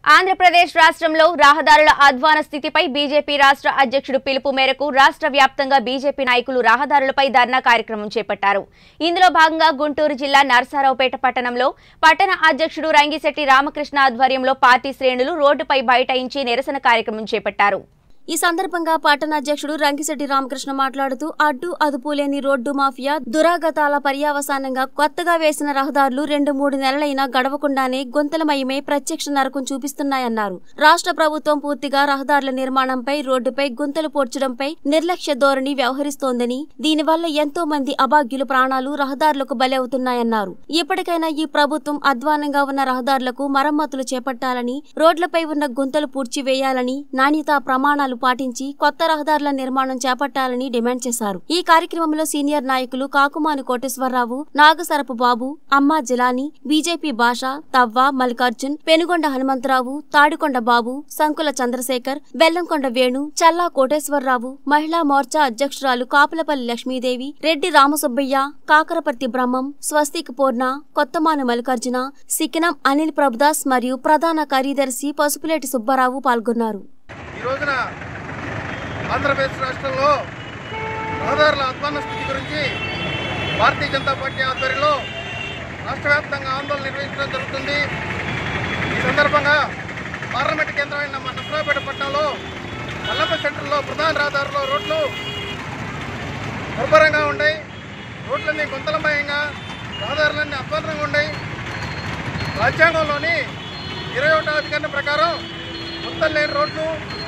ఆంధ్రప్రదేశ్ రాష్ట్రంలో రహదారుల అధ్వాన స్థితిపై బీజేపీ రాష్ట్ర అధ్యక్షుడు పిలుపు మేరకు రాష్ట్ర వ్యాప్తంగా బీజేపీ నాయకులు రహదారులపై ధర్నా కార్యక్రమం చేపట్టారు ఇందులో భాగంగా గుంటూరు జిల్లా నరసరావుపేట పట్టణంలో పట్టణ అధ్యక్షుడు రంగిశెట్టి రామకృష్ణ ఆధ్వర్యంలో పార్టీ శ్రేణులు రోడ్డుపై బైఠాయించి నిరసన కార్యక్రమం చేపట్టారు ఈ సందర్భంగా పట్టణ అధ్యక్షుడు రంకిశెట్టి రామకృష్ణ మాట్లాడుతూ అడ్డు అదుపు లేని రోడ్డు మాఫియా దురాగతాల పర్యావసానంగా కొత్తగా వేసిన రహదారులు రెండు మూడు నెలలైనా గడవకుండానే గుంతలమయమే ప్రత్యక్ష నరకం చూపిస్తున్నాయన్నారు రాష్ట్ర ప్రభుత్వం పూర్తిగా రహదారుల నిర్మాణంపై రోడ్డుపై గుంతలు పోడ్చడంపై నిర్లక్ష్య ధోరణి వ్యవహరిస్తోందని దీనివల్ల ఎంతో మంది అభాగ్యులు ప్రాణాలు రహదారులకు బలి అవుతున్నాయన్నారు ఇప్పటికైనా ఈ ప్రభుత్వం అధ్వానంగా ఉన్న రహదారులకు మరమ్మతులు చేపట్టాలని రోడ్లపై ఉన్న గుంతలు పూడ్చివేయాలని నాణ్యతా ప్రమాణాలు పాటించి కొత్త రహదారుల నిర్మాణం చేపట్టాలని డిమాండ్ చేశారు ఈ కార్యక్రమంలో సీనియర్ నాయకులు కాకుమాని కోటేశ్వరరావు నాగసరపు బాబు అమ్మా జిలాని బీజేపీ భాష తవ్వ మల్లికార్జున్ పెనుగొండ హనుమంతరావు తాడికొండ బాబు సంకుల చంద్రశేఖర్ బెల్లంకొండ వేణు చల్లా కోటేశ్వరరావు మహిళా మోర్చా అధ్యక్షురాలు కాపులపల్లి లక్ష్మీదేవి రెడ్డి రామసుబ్బయ్య కాకరపర్తి బ్రహ్మం స్వస్తిక్ పూర్ణ కొత్తమాను మల్లికార్జున సికినం అనిల్ ప్రభుదాస్ మరియు ప్రధాన కార్యదర్శి పసుపులేటి సుబ్బారావు పాల్గొన్నారు ఈ రోజున ఆంధ్రప్రదేశ్ రాష్ట్రంలో రహదారుల అధ్వాన స్థితి గురించి భారతీయ జనతా పార్టీ ఆధ్వర్యంలో రాష్ట్ర వ్యాప్తంగా ఆందోళన నిర్వహించడం జరుగుతుంది ఈ సందర్భంగా పార్లమెంట్ కేంద్రమైన మన నసరాపేట పట్టణంలో మల్లప్ప సెంటర్లో ప్రధాన రహదారులో రోడ్లు దుర్భరంగా ఉన్నాయి రోడ్లన్నీ గుంతలమయంగా రహదారులన్నీ అధ్వానంగా ఉన్నాయి రాజ్యాంగంలోని ఇరవై ఒకటో అధికరణ ప్రకారం గుంతలు లేని రోడ్లు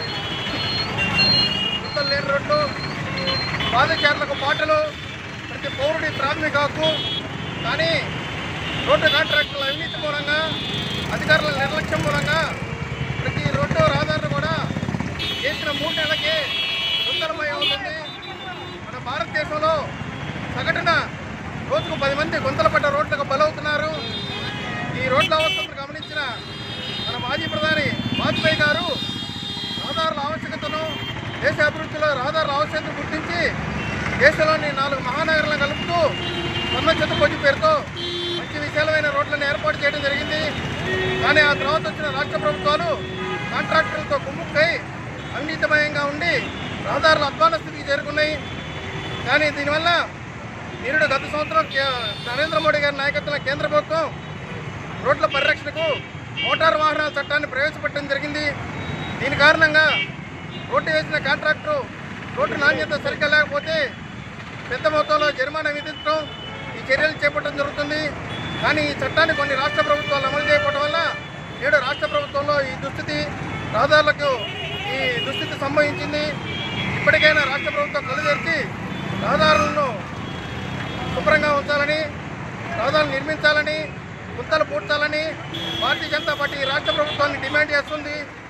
గుంతలు లేని రోడ్లు పాదచారులకు పాటలు ప్రతి పౌరుడి ప్రాథమిక హక్కు కానీ రోడ్డు కాంట్రాక్టుల అవినీతి మూలంగా అధికారుల నిర్లక్ష్యం మూలంగా ప్రతి రోడ్డు రహదారులు కూడా చేసిన మూడు నెలలకి గుంతలమయం అవుతుంది మన భారతదేశంలో సగటున రోజుకు పది మంది గుంతల పడ్డ రోడ్లకు బలవుతున్నారు ఈ రోడ్ల అవస్థను గమనించిన మన మాజీ ప్రధాని వాజ్పేయి గారు రహదారుల ఆవశ్యకతను దేశ అభివృద్ధిలో రహదారుల ఆవశ్యకతను గుర్తించి దేశంలోని నాలుగు మహానగరాలను కలుపుతూ స్వర్ణ చతుర్భుజి పేరుతో మంచి విశాలమైన రోడ్లను ఏర్పాటు చేయడం జరిగింది కానీ ఆ తర్వాత వచ్చిన రాష్ట్ర ప్రభుత్వాలు కాంట్రాక్టర్లతో కుమ్ముక్కై అవినీతిమయంగా ఉండి రహదారుల అధ్వాన స్థితికి చేరుకున్నాయి కానీ దీనివల్ల నిరుడు గత సంవత్సరం కే- నరేంద్ర మోడీ గారి నాయకత్వంలో కేంద్ర ప్రభుత్వం రోడ్ల పరిరక్షణకు మోటార్ వాహనాల చట్టాన్ని ప్రవేశపెట్టడం జరిగింది దీని కారణంగా రోడ్డు వేసిన కాంట్రాక్టరు రోడ్డు నాణ్యత సరిగ్గా లేకపోతే పెద్ద మొత్తంలో జరిమానా విధించడం ఈ చర్యలు చేపట్టడం జరుగుతుంది కానీ ఈ చట్టాన్ని కొన్ని రాష్ట్ర ప్రభుత్వాలు అమలు చేయకపోవడం వల్ల నేడు రాష్ట్ర ప్రభుత్వంలో ఈ దుస్థితి రహదారులకు ఈ దుస్థితి సంభవించింది ఇప్పటికైనా రాష్ట్ర ప్రభుత్వం కళ్ళు తెరిచి రహదారులను శుభ్రంగా ఉంచాలని రహదారులు నిర్మించాలని గుంతలు పూడ్చాలని భారతీయ జనతా పార్టీ రాష్ట్ర ప్రభుత్వాన్ని డిమాండ్ చేస్తుంది